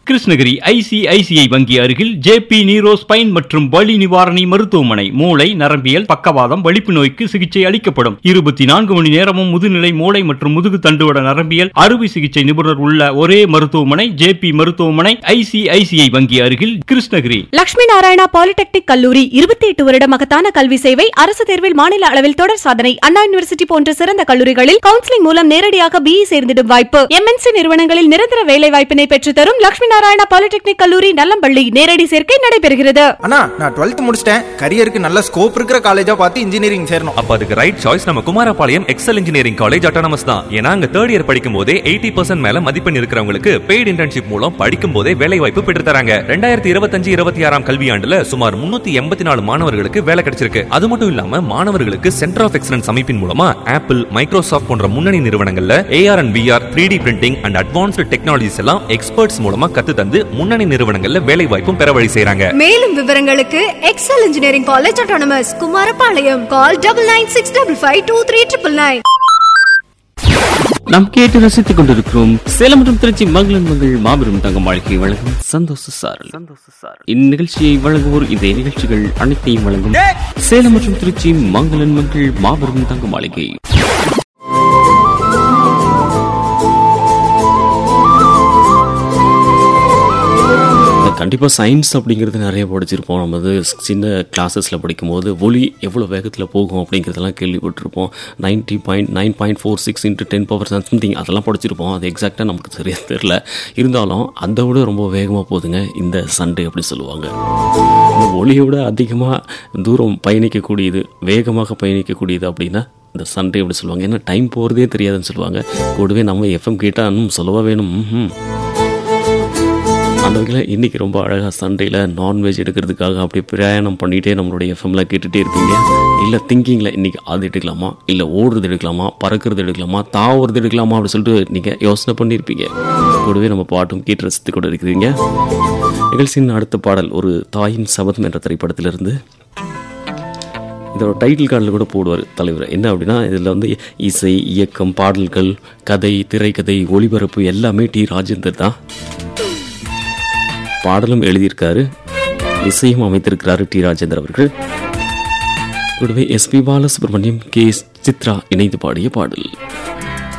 Krishnagiri ICICI வங்கி அருகில் JP நீரோ spine மற்றும் வலி நிவாரணி மருத்துவமனை மூளை நரம்பியல் பக்கவாதம் வலிப்பு நோய்க்கு சிகிச்சை அளிக்கப்படும் இருபத்தி நான்கு மணி நேரமும் முதுநிலை மூளை மற்றும் முதுகு தண்டுவட நரம்பியல் அறுவை சிகிச்சை நிபுணர் உள்ள ஒரே மருத்துவமனை ஜேபி மருத்துவமனை ஐசிஐசிஐ வங்கி அருகில் கிருஷ்ணகிரி லட்சுமி நாராயணா பாலிடெக்னிக் கல்லூரி இருபத்தி எட்டு வருட மகத்தான கல்வி சேவை அரசு தேர்வில் மாநில அளவில் தொடர் சாதனை அண்ணா யூனிவர்சிட்டி போன்ற சிறந்த கல்லூரிகளில் கவுன்சிலிங் மூலம் நேரடியாக பிஇ சேர்ந்திடும் வாய்ப்பு எம்என்சி நிறுவனங்களில் நிரந்தர வேலை வாய்ப்பினை பெற்றுத்தரும் லட்சுமி நாராயணா பாலிடெக்னிக் கல்லூரி நல்லம்பள்ளி நேரடி சேர்க்கை நடைபெறுகிறது அண்ணா நான் டுவெல்த் முடிச்சிட்டேன் கரியருக்கு நல்ல ஸ்கோப் இருக்கிற காலேஜா பார்த்து இன்ஜினியரிங் சேரணும் அப்ப அதுக்கு ரைட் சாய்ஸ் நம்ம Kumarapalayam Excel engineering college autonomous தான் ஏன்னா அங்க தேர்ட் இயர் படிக்கும் போதே எயிட்டி பர்சன்ட் மேல மதிப்பெண் இருக்கிறவங்களுக்கு பெய்டு இன்டர்ன்ஷிப் மூலம் படிக்கும் போதே வேலை வாய்ப்பு பெற்று தராங்க ரெண்டாயிரத்தி இருபத்தஞ்சு இருபத்தி ஆறாம் கல்வியாண்டுல சுமார் முன்னூத்தி எண்பத்தி நாலு மாணவர்களுக்கு வேலை கிடைச்சிருக்கு அது மட்டும் இல்லாம மாணவர்களுக்கு சென்டர் ஆஃப் எக்ஸலன்ஸ் அமைப்பின் மூலமா ஆப்பிள் மைக்ரோசாஃப்ட் போன்ற முன்னணி நிறுவனங்கள்ல AR and VR three D printing and advanced technologies எல்லாம் எக்ஸ்பர்ட்ஸ் மூலமா கத்து தந்து முன்னணி நிறுவனங்கள்ல வேலை வாய்ப்பும் பெற வழி செய்றாங்க மேலும் விவரங்களுக்கு Excel engineering college autonomous Kumarapalayam call double nine six double five two three triple nine நாம் கேட்டு ரசித்துக் கொண்டிருக்கிறோம் சேலம் மற்றும் திருச்சி மங்களன் மங்கள் மாபெரும் தங்க வாழ்க்கை வழங்கும் சந்தோஷ சாரல் இந்நிகழ்ச்சியை வழங்குவோர் இந்த நிகழ்ச்சிகள் அனைத்தையும் வழங்கும் சேலம் மற்றும் திருச்சி மங்களன் மங்கள் மாபெரும் தங்க மாளிகை கண்டிப்பாக சயின்ஸ் அப்படிங்கிறது நிறைய படிச்சிருப்போம் நம்ம வந்து சின்ன கிளாஸஸில் படிக்கும்போது ஒலி எவ்வளோ வேகத்தில் போகும் அப்படிங்கிறதெல்லாம் கேள்விப்பட்டிருப்போம் ninety point nine point four six into ten power something அதெல்லாம் படிச்சிருப்போம் அது எக்ஸாக்டாக நமக்கு சரியாக தெரில இருந்தாலும் அதை விட ரொம்ப வேகமாக போகுதுங்க இந்த சண்டே அப்படி சொல்லுவாங்க இந்த ஒளியோட அதிகமாக தூரம் பயணிக்கக்கூடியது வேகமாக பயணிக்கக்கூடியது அப்படின்னா இந்த சண்டே அப்படி சொல்லுவாங்க ஏன்னா டைம் போகிறதே தெரியாதுன்னு சொல்லுவாங்க கூடவே நம்ம எஃப்எம் கேட்டால் இன்னும் சொல்லவா வேணும் ம்ஹும். அந்த வகையில் இன்றைக்கி ரொம்ப அழகாக சண்டேயில் நான்வெஜ் எடுக்கிறதுக்காக அப்படியே பிரயாணம் பண்ணிகிட்டே நம்மளுடைய எஃப்எம்ல கேட்டுகிட்டே இருப்பீங்க இல்லை திங்கிங்கில் இன்றைக்கி அது எடுக்கலாமா இல்லை ஓடுறது எடுக்கலாமா பறக்கிறது எடுக்கலாமா தாவுறது எடுக்கலாமா அப்படின்னு சொல்லிட்டு நீங்கள் யோசனை பண்ணியிருப்பீங்க கூடவே நம்ம பாட்டும் கேட்டு ரசித்து கொண்டு இருக்கிறீங்க நிகழ்ச்சியின் அடுத்த பாடல் ஒரு தாயின் சபதம் என்ற திரைப்படத்திலிருந்து இதோட டைட்டில் கார்டில் கூட போடுவார் தலைவர் என்ன அப்படின்னா இதில் வந்து இசை இயக்கம் பாடல்கள் கதை திரைக்கதை ஒளிபரப்பு எல்லாமே டி ராஜேந்தர் தான் பாடலும் எழுதியிருக்காரு இசையும் அமைத்திருக்கிறாரு டி ராஜேந்தர் அவர்கள் கூடவே எஸ்பி பாலசுப்ரமணியம் கே சித்ரா இணைந்து பாடிய பாடல்